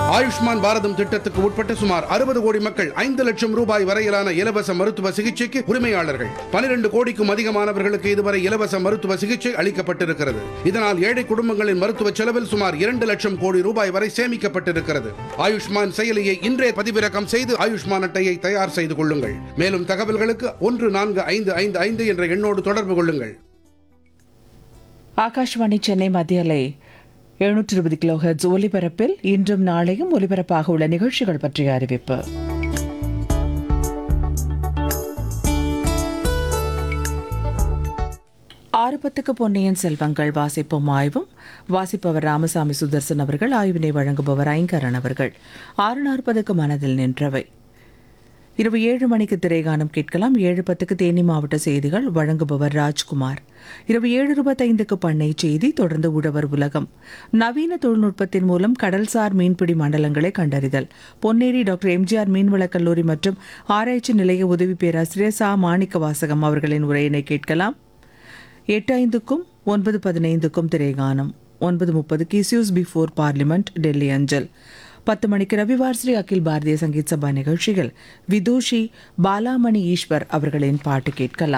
ஆயுஷ்மான் பாரதம் திட்டத்துக்கு உட்பட்ட சுமார் அறுபது கோடி மக்கள் ஐந்து லட்சம் ரூபாய் வரையிலான இலவச மருத்துவ சிகிச்சைக்கு உரிமையாளர்கள் பனிரெண்டு கோடிக்கும் அதிகமானவர்களுக்கு இதுவரை இலவச மருத்துவ சிகிச்சை அளிக்கப்பட்டிருக்கிறது இதனால் ஏழை குடும்பங்களின் மருத்துவ செலவில் சுமார் இரண்டு லட்சம் கோடி ரூபாய் வரை சேமிக்கப்பட்டிருக்கிறது ஆயுஷ்மான் செயலியை இன்றே பதிவிறக்கம் செய்து ஆயுஷ்மான் அட்டையை தயார் செய்து கொள்ளுங்கள் மேலும் தகவல்களுக்கு ஒன்று நான்கு ஐந்து ஐந்து ஐந்து என்ற எண்ணோடு தொடர்பு கொள்ளுங்கள் ஆகாஷ்வாணி சென்னை மத்திய அலை எழுநூற்றி இருபது கிலோ ஹெர்ட்ஸ் ஒலிபரப்பில் இன்றும் நாளையும் ஒலிபரப்பாக உள்ள நிகழ்ச்சிகள் பற்றிய அறிவிப்பு ஆறு பத்துக்கு பொன்னியின் செல்வங்கள் வாசிப்பும் ஆய்வும் வாசிப்பவர் ராமசாமி சுதர்சன் அவர்கள் ஆய்வினை வழங்குபவர் ஐங்கரன் அவர்கள் ஆறு நாற்பதுக்கு மனதில் நின்றவை இரவு ஏழு மணிக்கு திரைகானம் கேட்கலாம் ஏழு பத்துக்கு தேனி மாவட்ட செய்திகள் வழங்குபவர் ராஜ்குமார் இரவு ஏழு இருபத்தைந்துக்கு பண்ணை செய்தி தொடர்ந்து உழவர் உலகம் நவீன தொழில்நுட்பத்தின் மூலம் கடல்சார் மீன்பிடி மண்டலங்களை கண்டறிதல் பொன்னேரி டாக்டர் எம்ஜிஆர் மீன்வளக் கல்லூரி மற்றும் ஆராய்ச்சி நிலைய உதவி பேராசிரியர் சா மாணிக்க வாசகம் அவர்களின் உரையினை கேட்கலாம் எட்டு ஐந்துக்கும் ஒன்பது பதினைந்துக்கும் திரைகானம் ஒன்பது முப்பதுக்கு இஸ்யூஸ் பிஃபோர் பார்லிமெண்ட் டெல்லி அஞ்சல் பத்து மணிக்கு ரவிவார் ஸ்ரீ அகில் பாரதிய சங்கீத் சபா நிகழ்ச்சியில் விதூஷி பாலாமணி ஈஸ்வர் அவர்களின் பாட்டு கேட்கலாம்